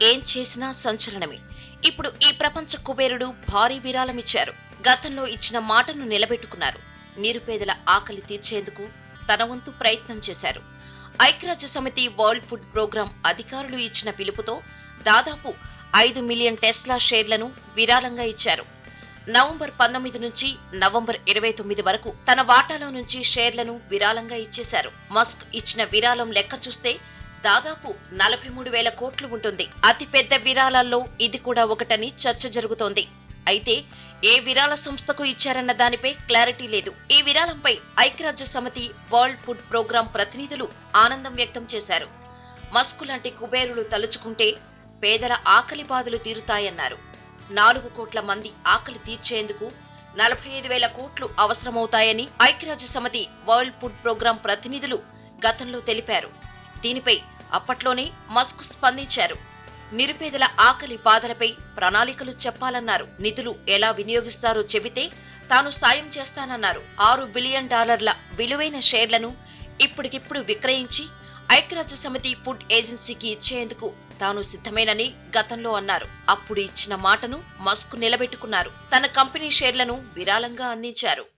ఏం చేసినా సంచలనమే ఇప్పుడు ఈ ప్రపంచ కుబేరుడు భారీ విరాళమిచ్చారు గతంలో ఇచ్చిన మాటను నిలబెట్టుకున్నారు నిరుపేదల ఆకలి తీర్చేందుకు తన వంతు ప్రయత్నం చేశారు ఐక్యరాజ్య సమితి వరల్డ్ ఫుడ్ ప్రోగ్రాం అధికారులు ఇచ్చిన పిలుపుతో దాదాపు ఐదు మిలియన్ టెస్లా షేర్లను విరాళంగా ఇచ్చారు నవంబర్ పంతొమ్మిది నుంచి నవంబర్ ఇరవై తొమ్మిది వరకు తన వాటాలో నుంచి షేర్లను విరాళంగా ఇచ్చేశారు మస్క్ ఇచ్చిన విరాళం లెక్క చూస్తే దాదాపు నలభై మూడు వేల కోట్లు ఉంటుంది అతిపెద్ద విరాళాల్లో ఇది కూడా ఒకటని చర్చ జరుగుతోంది అయితే ఏ విరాళ సంస్థకు ఇచ్చారన్న దానిపై క్లారిటీ లేదు ఈ విరాళంపై ఐక్యరాజ్య సమితి వరల్డ్ ఫుడ్ ప్రోగ్రాం ప్రతినిధులు ఆనందం వ్యక్తం చేశారు మస్కు లాంటి కుబేరులు తలుచుకుంటే పేదల ఆకలి బాధలు తీరుతాయన్నారు నాలుగు కోట్ల మంది ఆకలి తీర్చేందుకు నలభై ఐదు వేల కోట్లు అవసరమవుతాయని ఐక్యరాజ్య సమితి వరల్డ్ ఫుడ్ ప్రోగ్రాం ప్రతినిధులు గతంలో తెలిపారు దీనిపై అప్పట్లోనే మస్క్ స్పందించారు నిరుపేదల ఆకలి బాధలపై ప్రణాళికలు చెప్పాలన్నారు నిధులు ఎలా వినియోగిస్తారో చెబితే తాను సాయం చేస్తానన్నారు ఆరు బిలియన్ డాలర్ల విలువైన షేర్లను ఇప్పటికిప్పుడు విక్రయించి ఐక్యరాజ్య సమితి ఫుడ్ ఏజెన్సీకి ఇచ్చేందుకు తాను సిద్ధమేనని గతంలో అన్నారు అప్పుడు ఇచ్చిన మాటను మస్క్ నిలబెట్టుకున్నారు తన కంపెనీ షేర్లను విరాళంగా అందించారు